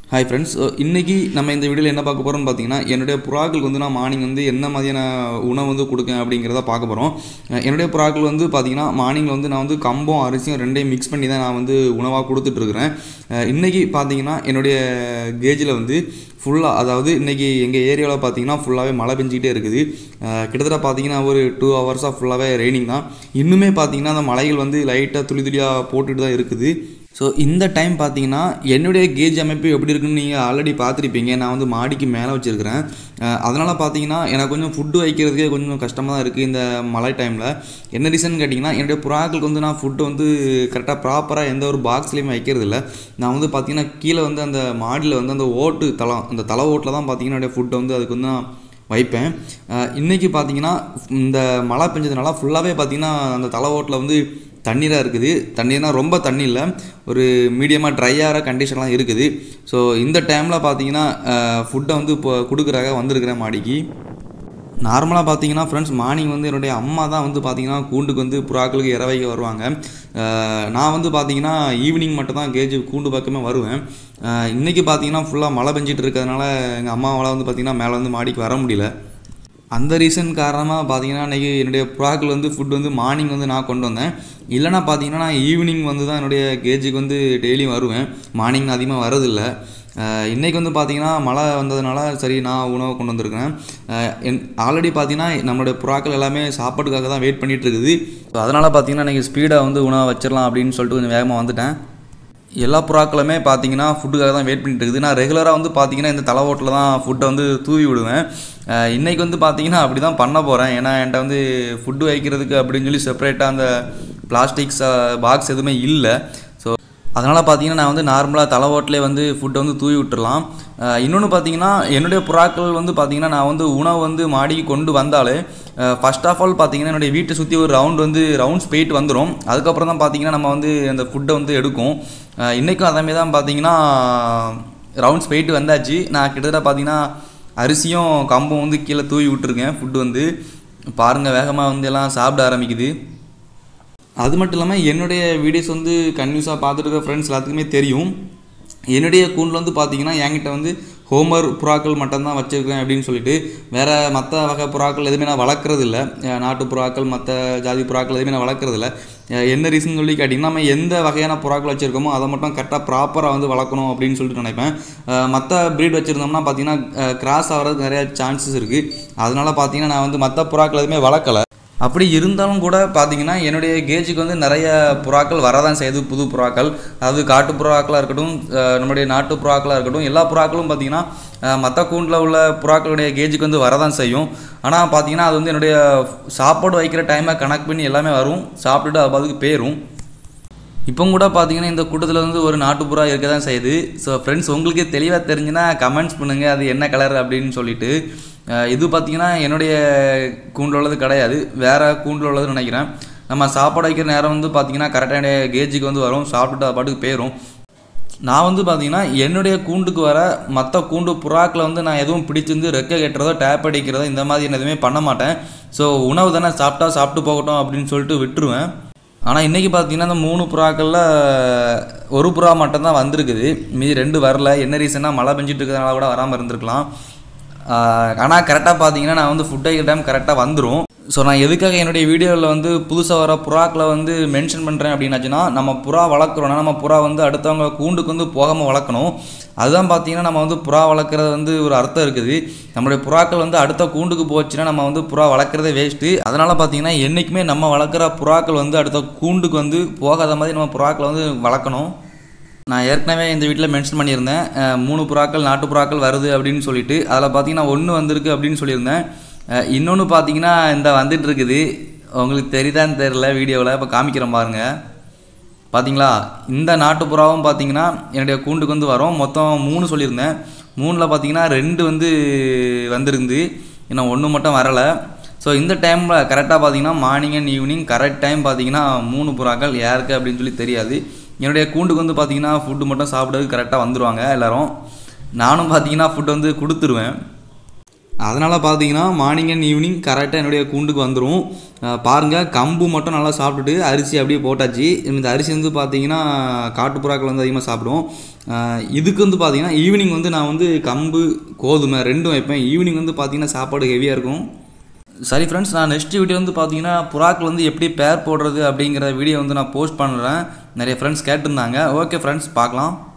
hi friends இன்றைக்கி நம்ம இந்த வீடியோவில் என்ன பார்க்க போகிறோம்னு பார்த்தீங்கன்னா என்னுடைய புறாக்களுக்கு வந்து நான் மார்னிங் வந்து என்ன மாதிரியான உணவு வந்து கொடுக்கேன் அப்படிங்கிறத பார்க்க போகிறோம் என்னுடைய புறாக்கள் வந்து பார்த்தீங்கன்னா மார்னிங்கில் வந்து நான் வந்து கம்பம் அரிசியும் ரெண்டையும் மிக்ஸ் பண்ணி தான் நான் வந்து உணவாக கொடுத்துட்ருக்குறேன் இன்றைக்கி பார்த்தீங்கன்னா என்னுடைய கேஜில் வந்து ஃபுல்லாக அதாவது இன்றைக்கி எங்கள் ஏரியாவில் பார்த்தீங்கன்னா ஃபுல்லாகவே மழை பெஞ்சிக்கிட்டே இருக்குது அஹ் கிட்டத்தட்ட பார்த்தீங்கன்னா ஒரு டூ ஹவர்ஸாக ஃபுல்லாகவே ரெய்னிங் தான் இன்னுமே பார்த்தீங்கன்னா அந்த மலைகள் வந்து லைட்டாக துளி துளியாக போட்டுட்டு தான் இருக்குது ஸோ இந்த டைம் பார்த்தீங்கன்னா என்னுடைய கேஜ் அமைப்பு எப்படி இருக்குன்னு நீங்கள் ஆல்ரெடி பார்த்துருப்பீங்க நான் வந்து மாடிக்கு மேலே வச்சுருக்கிறேன் அதனால் பார்த்தீங்கன்னா எனக்கு கொஞ்சம் ஃபுட்டு வைக்கிறதுக்கே கொஞ்சம் கஷ்டமாக தான் இருக்குது இந்த மழை டைமில் என்ன ரீசன் கேட்டிங்கன்னா என்னுடைய புறாக்களுக்கு வந்து நான் ஃபுட்டு வந்து கரெக்டாக ப்ராப்பராக எந்த ஒரு பாக்ஸ்லேயுமே வைக்கிறது இல்லை நான் வந்து பார்த்தீங்கன்னா கீழே வந்து அந்த மாடியில் வந்து அந்த ஓட்டு தளம் அந்த தலை ஓட்டில் தான் பார்த்தீங்கன்னா என்னுடைய ஃபுட்டை வந்து அதுக்கு வந்து நான் வைப்பேன் இன்றைக்கி பார்த்தீங்கன்னா இந்த மழை பெஞ்சதுனால ஃபுல்லாகவே பார்த்தீங்கன்னா அந்த தலை ஓட்டில் வந்து தண்ணீராக இருக்குது தண்ணீர்னால் ரொம்ப தண்ணி இல்லை ஒரு மீடியமாக ட்ரையான கண்டிஷன்லாம் இருக்குது ஸோ இந்த டைமில் பார்த்தீங்கன்னா ஃபுட்டை வந்து இப்போ கொடுக்குறாங்க வந்திருக்கிறேன் மாடிக்கு நார்மலாக பார்த்தீங்கன்னா ஃப்ரெண்ட்ஸ் மார்னிங் வந்து என்னுடைய அம்மா தான் வந்து பார்த்தீங்கன்னா கூண்டுக்கு வந்து புறாக்களுக்கு இற வைக்க வருவாங்க அஹ் நான் வந்து பார்த்தீங்கன்னா ஈவினிங் மட்டும் தான் கேஜ் கூண்டு பக்கமே வருவேன் இன்றைக்கி பார்த்தீங்கன்னா ஃபுல்லாக மழை பெஞ்சிட்டு இருக்கிறதுனால எங்கள் அம்மாவால் வந்து பார்த்தீங்கன்னா மேலே வந்து மாடிக்கு வர முடியல அந்த ரீசன் காரணமாக பார்த்தீங்கன்னா இன்றைக்கி என்னுடைய புறாக்கள் வந்து ஃபுட் வந்து மார்னிங் வந்து நான் கொண்டு வந்தேன் இல்லைனா பார்த்தீங்கன்னா நான் ஈவினிங் வந்து தான் என்னுடைய கேஜுக்கு வந்து டெய்லியும் வருவேன் மார்னிங் அதிகமாக வரதில்லை இன்றைக்கி வந்து பார்த்தீங்கன்னா மழை வந்ததுனால சரி நான் உணவு கொண்டு வந்திருக்கேன் என் ஆல்ரெடி பார்த்தீங்கன்னா நம்மளுடைய புறாக்கள் எல்லாமே சாப்பாட்டுக்காக தான் வெயிட் பண்ணிகிட்டு இருக்குது அதனால் பார்த்தீங்கன்னா இன்றைக்கி ஸ்பீடாக வந்து உணவு வச்சிடலாம் அப்படின்னு சொல்லிட்டு கொஞ்சம் வேகமாக வந்துட்டேன் எல்லா புறாக்களுமே பார்த்தீங்கன்னா ஃபுட்டுக்காக தான் வெயிட் பண்ணிட்டு இருக்குது நான் ரெகுலராக வந்து பார்த்தீங்கன்னா இந்த தலை ஓட்டில் தான் ஃபுட்டை வந்து தூவி விடுவேன் இன்றைக்கி வந்து பார்த்தீங்கன்னா அப்படி தான் பண்ண போகிறேன் ஏன்னா என்கிட்ட வந்து ஃபுட்டு வைக்கிறதுக்கு அப்படின்னு சொல்லி செப்பரேட்டாக அந்த பிளாஸ்டிக்ஸ் பாக்ஸ் எதுவுமே இல்லை ஸோ அதனால் பார்த்தீங்கன்னா நான் வந்து நார்மலாக தலை ஓட்டிலே வந்து ஃபுட்டை வந்து தூவி விட்டுறலாம் இன்னொன்று பார்த்தீங்கன்னா என்னுடைய புறாக்கள் வந்து பார்த்தீங்கன்னா நான் வந்து உணவு வந்து மாடிக்கு கொண்டு வந்தாலே ஃபர்ஸ்ட் ஆஃப் ஆல் பார்த்தீங்கன்னா என்னுடைய வீட்டை சுற்றி ஒரு ரவுண்ட் வந்து ரவுண்ட்ஸ் போயிட்டு வந்துடும் அதுக்கப்புறம் தான் பார்த்தீங்கன்னா நம்ம வந்து அந்த ஃபுட்டை வந்து எடுக்கும் இன்றைக்கும் அதேமாரி தான் பார்த்தீங்கன்னா ரவுண்ட்ஸ் போயிட்டு வந்தாச்சு நான் கிட்டத்தட்ட பார்த்தீங்கன்னா அரிசியும் கம்பும் வந்து கீழே தூவி விட்டுருக்கேன் ஃபுட்டு வந்து பாருங்கள் வேகமாக வந்து எல்லாம் சாப்பிட ஆரம்பிக்குது அது மட்டும் இல்லாமல் என்னுடைய வீடியோஸ் வந்து கன்யூஸாக பார்த்துட்டு இருக்க ஃப்ரெண்ட்ஸ் எல்லாத்துக்குமே தெரியும் என்னுடைய கூண்டில் வந்து பார்த்தீங்கன்னா என்கிட்ட வந்து ஹோமர் புறாக்கள் மட்டும்தான் வச்சுருக்கேன் அப்படின்னு சொல்லிட்டு வேறு மற்ற வகை புறாக்கள் எதுவுமே நான் வளர்க்குறது இல்லை நாட்டு புறாக்கள் மற்ற ஜாதி புறாக்கள் எதுவுமே நான் வளர்க்குறது இல்லை என்ன ரீசன் சொல்லி கேட்டிங்கன்னா நம்ம எந்த வகையான புறாக்கள் வச்சுருக்கோமோ அதை மட்டும் கரெக்டாக ப்ராப்பராக வந்து வளர்க்கணும் அப்படின்னு சொல்லிட்டு நினைப்பேன் மற்ற ப்ரீட் வச்சுருந்தோம்னா பார்த்தீங்கன்னா கிராஸ் ஆகிறதுக்கு நிறைய சான்சஸ் இருக்குது அதனால் பார்த்தீங்கன்னா நான் வந்து மற்ற புறாக்கள் எதுவுமே வளர்க்கலை அப்படி இருந்தாலும் கூட பார்த்தீங்கன்னா என்னுடைய கேஜுக்கு வந்து நிறைய புறாக்கள் வரதான் செய்யுது புது புறாக்கள் அதாவது காட்டு புறாக்களாக இருக்கட்டும் நம்மளுடைய நாட்டு புறாக்களாக இருக்கட்டும் எல்லா புறாக்களும் பார்த்தீங்கன்னா மற்ற கூண்டில் உள்ள புறாக்களுடைய கேஜுக்கு வந்து வரதான் செய்யும் ஆனால் பார்த்தீங்கன்னா அது வந்து என்னுடைய சாப்பாடு வைக்கிற டைமை கணக்கு பண்ணி எல்லாமே வரும் சாப்பிட்டுட்டு அது பாதுக்கு போயிடும் இப்போ கூட பார்த்தீங்கன்னா இந்த கூட்டத்தில் வந்து ஒரு நாட்டுப்புறா இருக்க தான் செய்யுது ஸோ ஃப்ரெண்ட்ஸ் உங்களுக்கே தெளிவாக தெரிஞ்சுன்னா கமெண்ட்ஸ் பண்ணுங்கள் அது என்ன கலர் அப்படின்னு சொல்லிட்டு இது பார்த்தீங்கன்னா என்னுடைய கூண்டில் உள்ளது கிடையாது வேறு கூண்டில் உள்ளதுன்னு நினைக்கிறேன் நம்ம சாப்பாடு வைக்கிற நேரம் வந்து பார்த்தீங்கன்னா கரெக்டான கேஜுக்கு வந்து வரும் சாப்பிட்டுட்டு அது பாட்டுக்கு போயிடும் நான் வந்து பார்த்தீங்கன்னா என்னுடைய கூண்டுக்கு வர மற்ற கூண்டு புறாக்களை வந்து நான் எதுவும் பிடிச்சிருந்து ரெக்க கட்டுறதோ டேப் அடிக்கிறதோ இந்த மாதிரி எதுவுமே பண்ண மாட்டேன் ஸோ உணவு தானே சாப்பிட்டா சாப்பிட்டு போகட்டும் அப்படின்னு சொல்லிட்டு விட்டுருவேன் ஆனால் இன்றைக்கி பார்த்தீங்கன்னா அந்த மூணு புறாக்களில் ஒரு புறா மட்டும்தான் வந்திருக்குது மீதி ரெண்டு வரல என்ன ரீசனாக மழை பெஞ்சிட்டு இருக்கிறதுனால கூட வராமல் இருந்திருக்கலாம் ஆனால் கரெக்டாக பார்த்தீங்கன்னா நான் வந்து ஃபுட் வைக்கிற டைம் கரெக்டாக வந்துடும் ஸோ நான் எதுக்காக என்னுடைய வீடியோவில் வந்து புதுசாக வர புறாக்களை வந்து மென்ஷன் பண்ணுறேன் அப்படின்னாச்சுன்னா நம்ம புறா வளர்க்குறோன்னா நம்ம புறா வந்து அடுத்தவங்க கூண்டுக்கு வந்து போகாமல் வளர்க்கணும் அதுதான் பார்த்தீங்கன்னா நம்ம வந்து புறா வளர்க்குறது வந்து ஒரு அர்த்தம் இருக்குது நம்மளுடைய புறாக்கள் வந்து அடுத்த கூண்டுக்கு போச்சுன்னா நம்ம வந்து புறா வளர்க்குறதே வேஸ்ட்டு அதனால் பார்த்தீங்கன்னா என்றைக்குமே நம்ம வளர்க்குற புறாக்கள் வந்து அடுத்த கூண்டுக்கு வந்து போகாத மாதிரி நம்ம புறாக்களை வந்து வளர்க்கணும் நான் ஏற்கனவே இந்த வீட்டில் மென்ஷன் பண்ணியிருந்தேன் மூணு புறாக்கள் நாட்டு புறாக்கள் வருது அப்படின்னு சொல்லிட்டு அதில் பார்த்தீங்கன்னா ஒன்று வந்திருக்கு அப்படின்னு சொல்லியிருந்தேன் இன்னொன்று பார்த்தீங்கன்னா இந்த வந்துட்டு இருக்குது உங்களுக்கு தெரியுதான்னு தெரில வீடியோவில் இப்போ காமிக்கிறேன் பாருங்கள் பார்த்தீங்களா இந்த நாட்டுப்புறாவும் பார்த்தீங்கன்னா என்னுடைய கூண்டுக்கு வந்து வரும் மொத்தம் மூணு சொல்லியிருந்தேன் மூணில் பார்த்தீங்கன்னா ரெண்டு வந்து வந்திருந்து இன்னும் ஒன்று மட்டும் வரலை ஸோ இந்த டைமில் கரெக்டாக பார்த்தீங்கன்னா morning and evening correct time பார்த்தீங்கன்னா மூணு புறாக்கள் யாருக்கு அப்படின்னு சொல்லி தெரியாது என்னுடைய கூண்டுக்கு வந்து பார்த்தீங்கன்னா ஃபுட்டு மட்டும் சாப்பிட்றதுக்கு கரெக்டாக வந்துடுவாங்க எல்லோரும் நானும் பார்த்தீங்கன்னா ஃபுட் வந்து கொடுத்துருவேன் அதனால் பார்த்தீங்கன்னா மார்னிங் அண்ட் ஈவினிங் கரெக்டாக என்னுடைய கூண்டுக்கு வந்துடும் பாருங்கள் கம்பு மட்டும் நல்லா சாப்பிட்டுட்டு அரிசி அப்படியே போட்டாச்சு இந்த அரிசி வந்து பார்த்தீங்கன்னா காட்டுப்புறாக்கள் வந்து அதிகமாக சாப்பிடும் அஹ் இதுக்கு வந்து பார்த்தீங்கன்னா ஈவினிங் வந்து நான் வந்து கம்பு கோதுமை ரெண்டும் வைப்பேன் ஈவினிங் வந்து பார்த்தீங்கன்னா சாப்பாடு ஹெவியாக இருக்கும் சரி ஃப்ரெண்ட்ஸ் நான் நெக்ஸ்ட் வீடியோ வந்து பார்த்தீங்கன்னா புறாக்கள் வந்து எப்படி பேர் போடுறது அப்படிங்கிற வீடியோ வந்து நான் போஸ்ட் பண்ணுறேன் நிறைய ஃப்ரெண்ட்ஸ் கேட்டிருந்தாங்க ஓகே ஃப்ரெண்ட்ஸ் பார்க்கலாம்